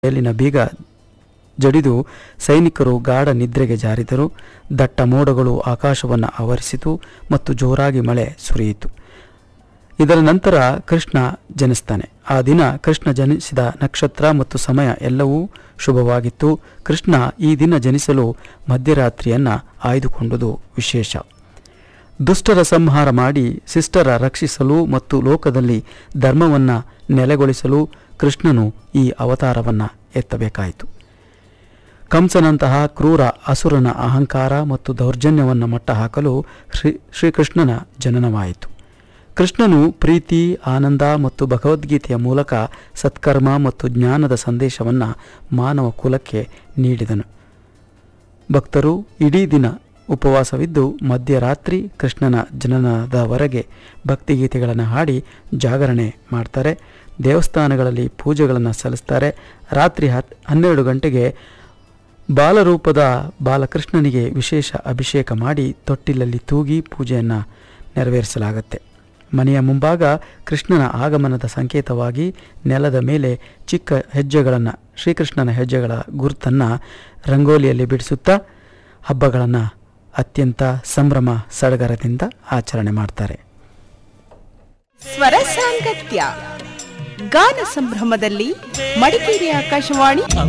ಮೇಲಿನ ಬೀಗ ಜಡಿದು ಸೈನಿಕರು ಗಾಢ ನಿದ್ರೆಗೆ ಜಾರಿದರು ದಟ್ಟ ಮೋಡಗಳು ಆಕಾಶವನ್ನು ಆವರಿಸಿತು ಮತ್ತು ಜೋರಾಗಿ ಮಳೆ ಸುರಿಯಿತು ಇದರ ನಂತರ ಕೃಷ್ಣ ಜನಿಸ್ತಾನೆ ಆ ದಿನ ಕೃಷ್ಣ ಜನಿಸಿದ ನಕ್ಷತ್ರ ಮತ್ತು ಸಮಯ ಎಲ್ಲವೂ ಶುಭವಾಗಿತ್ತು ಕೃಷ್ಣ ಈ ದಿನ ಜನಿಸಲು ಮಧ್ಯರಾತ್ರಿಯನ್ನ ಆಯ್ದುಕೊಂಡುದು ವಿಶೇಷ ದುಷ್ಟರ ಸಂಹಾರ ಮಾಡಿ ಶಿಷ್ಟರ ರಕ್ಷಿಸಲು ಮತ್ತು ಲೋಕದಲ್ಲಿ ಧರ್ಮವನ್ನ ನೆಲೆಗೊಳಿಸಲು ಕೃಷ್ಣನು ಈ ಅವತಾರವನ್ನ ಎತ್ತಬೇಕಾಯಿತು ಕಂಸನಂತಹ ಕ್ರೂರ ಅಸುರನ ಅಹಂಕಾರ ಮತ್ತು ದೌರ್ಜನ್ಯವನ್ನು ಮಟ್ಟಹಾಕಲು ಶ್ರೀ ಶ್ರೀಕೃಷ್ಣನ ಜನನವಾಯಿತು ಕೃಷ್ಣನು ಪ್ರೀತಿ ಆನಂದ ಮತ್ತು ಭಗವದ್ಗೀತೆಯ ಮೂಲಕ ಸತ್ಕರ್ಮ ಮತ್ತು ಜ್ಞಾನದ ಸಂದೇಶವನ್ನು ಮಾನವ ಕುಲಕ್ಕೆ ನೀಡಿದನು ಭಕ್ತರು ಇಡೀ ದಿನ ಉಪವಾಸವಿದ್ದು ಮಧ್ಯರಾತ್ರಿ ಕೃಷ್ಣನ ಜನನದವರೆಗೆ ಭಕ್ತಿಗೀತೆಗಳನ್ನು ಹಾಡಿ ಜಾಗರಣೆ ಮಾಡ್ತಾರೆ ದೇವಸ್ಥಾನಗಳಲ್ಲಿ ಪೂಜೆಗಳನ್ನು ಸಲ್ಲಿಸ್ತಾರೆ ರಾತ್ರಿ ಹತ್ ಹನ್ನೆರಡು ಗಂಟೆಗೆ ಬಾಲರೂಪದ ಬಾಲಕೃಷ್ಣನಿಗೆ ವಿಶೇಷ ಅಭಿಷೇಕ ಮಾಡಿ ತೊಟ್ಟಿಲಲ್ಲಿ ತೂಗಿ ಪೂಜೆಯನ್ನು ನೆರವೇರಿಸಲಾಗುತ್ತೆ ಮನೆಯ ಮುಂಭಾಗ ಕೃಷ್ಣನ ಆಗಮನದ ಸಂಕೇತವಾಗಿ ನೆಲದ ಮೇಲೆ ಚಿಕ್ಕ ಹೆಜ್ಜೆಗಳನ್ನು ಶ್ರೀಕೃಷ್ಣನ ಹೆಜ್ಜೆಗಳ ಗುರುತನ್ನು ರಂಗೋಲಿಯಲ್ಲಿ ಬಿಡಿಸುತ್ತಾ ಹಬ್ಬಗಳನ್ನು ಅತ್ಯಂತ ಸಂಭ್ರಮ ಸಡಗರದಿಂದ ಆಚರಣೆ ಮಾಡ್ತಾರೆ ಸ್ವರ ಸಾಂಗತ್ಯ ಗಾನ ಸಂಭ್ರಮದಲ್ಲಿ ಮಡಿಕೇರಿ ಆಕಾಶವಾಣಿ